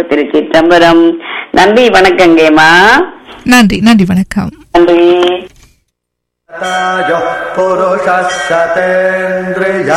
திருச்சிற்றம்பலம் நன்றி வணக்கங்கேமா நன்றி நன்றி வணக்கம் நன்றி ताजः पुरुषः सतेन्द्रिय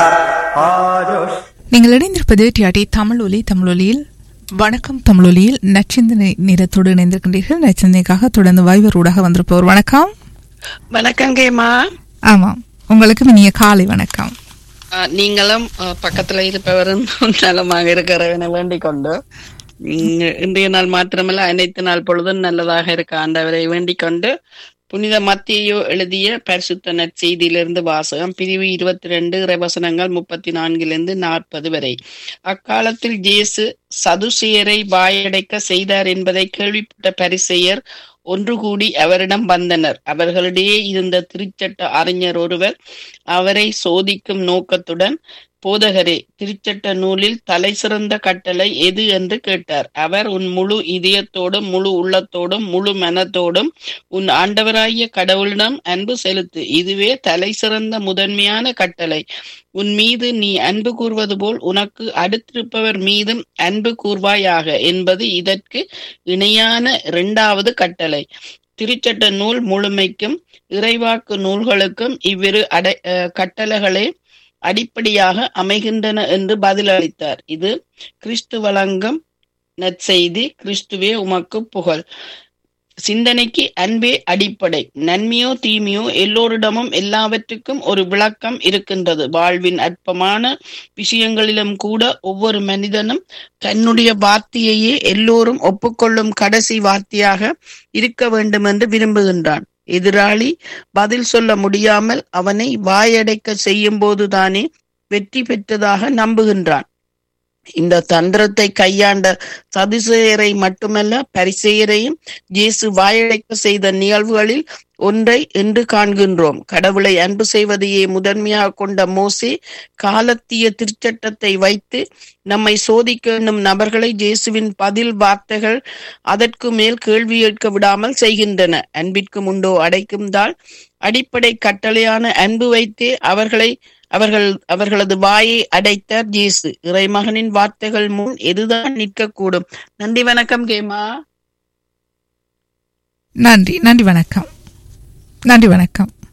आयुष् நீங்கள் இணைந்திருப்பது டிஆர்டி தமிழ் ஒலி தமிழ் ஒலியில் வணக்கம் தமிழ் ஒலியில் நச்சிந்தனை நேரத்தோடு இணைந்திருக்கின்றீர்கள் நச்சிந்தனைக்காக தொடர்ந்து வைவரூடாக வந்திருப்பவர் வணக்கம் வணக்கங்கேம்மா ஆமாம் உங்களுக்கு இனிய காலை வணக்கம் அஹ், நீங்களும் அஹ், பக்கத்துல இருப்பவரும் நலமாக இருக்கிறவனை வேண்டிக் கொண்டு உம், இன்றைய நாள் மாத்திரமல்ல அனைத்து நாள் பொழுதும் நல்லதாக இருக்க ஆண்டவரை வேண்டிக் கொண்டு புனித மத்தியோ எழுதிய பரிசுத்த நற்செய்தியிலிருந்து வாசகம் பிரிவு இருபத்தி ரெண்டு இறைவசனங்கள் முப்பத்தி நான்கிலிருந்து நாற்பது வரை அக்காலத்தில் இயேசு சதுசேயரை வாயடைக்க செய்தார் என்பதை கேள்விப்பட்ட பரிசெயர் ஒன்று கூடி அவரிடம் வந்தனர் அவர்களிடையே இருந்த திருச்சட்ட அறிஞர் ஒருவர் அவரை சோதிக்கும் நோக்கத்துடன் போதகரே திருச்சட்ட நூலில் தலை சிறந்த கட்டளை எது என்று கேட்டார் அவர் உன் முழு இதயத்தோடும் முழு உள்ளத்தோடும் முழு மனத்தோடும் உன் ஆண்டவராகிய கடவுளிடம் அன்பு செலுத்து இதுவே தலை சிறந்த முதன்மையான கட்டளை உன் மீது நீ அன்பு கூர்வது போல் உனக்கு அடுத்திருப்பவர் மீதும் அன்பு கூர்வாயாக என்பது இதற்கு இணையான இரண்டாவது கட்டளை திருச்சட்ட நூல் முழுமைக்கும் இறைவாக்கு நூல்களுக்கும் இவ்விரு அடை அஹ் கட்டளைகளே அடிப்படையாக அமைகின்றன என்று பதிலளித்தார் இது கிறிஸ்து வழங்கும் நற்செய்தி கிறிஸ்துவே உமக்கு புகழ் சிந்தனைக்கு அன்பே அடிப்படை நன்மையோ தீமையோ எல்லோரிடமும் எல்லாவற்றுக்கும் ஒரு விளக்கம் இருக்கின்றது வாழ்வின் அற்பமான விஷயங்களிலும் கூட ஒவ்வொரு மனிதனும் தன்னுடைய வார்த்தையையே எல்லோரும் ஒப்புக்கொள்ளும் கடைசி வார்த்தையாக இருக்க வேண்டும் என்று விரும்புகின்றான் எதிராளி பதில் சொல்ல முடியாமல் அவனை வாயடைக்க செய்யும் போதுதானே வெற்றி பெற்றதாக நம்புகின்றான் இந்த தந்திரத்தை கையாண்ட சதுசேயரை மட்டுமல்ல பரிசெயரையும் இயேசு வாயடைக்க செய்த நிகழ்வுகளில் ஒன்றை என்று காண்கின்றோம் கடவுளை அன்பு செய்வதையே முதன்மையாக கொண்ட மோசே காலத்திய திருச்சட்டத்தை வைத்து நம்மை சோதிக்க எண்ணும் நபர்களை இயேசுவின் பதில் வார்த்தைகள் அதற்கு மேல் கேள்வி கேட்க விடாமல் செய்கின்றன அன்பிற்கு முண்டோ அடைக்கும் தாள் அடிப்படை கட்டளையான அன்பு வைத்தே அவர்களை அவர்கள் அவர்களது வாயை அடைத்தார் இயேசு இறைமகனின் வார்த்தைகள் முன் எதுதான் நிற்கக்கூடும் நன்றி வணக்கம் கேமா நன்றி நன்றி வணக்கம் நன்றி வணக்கம்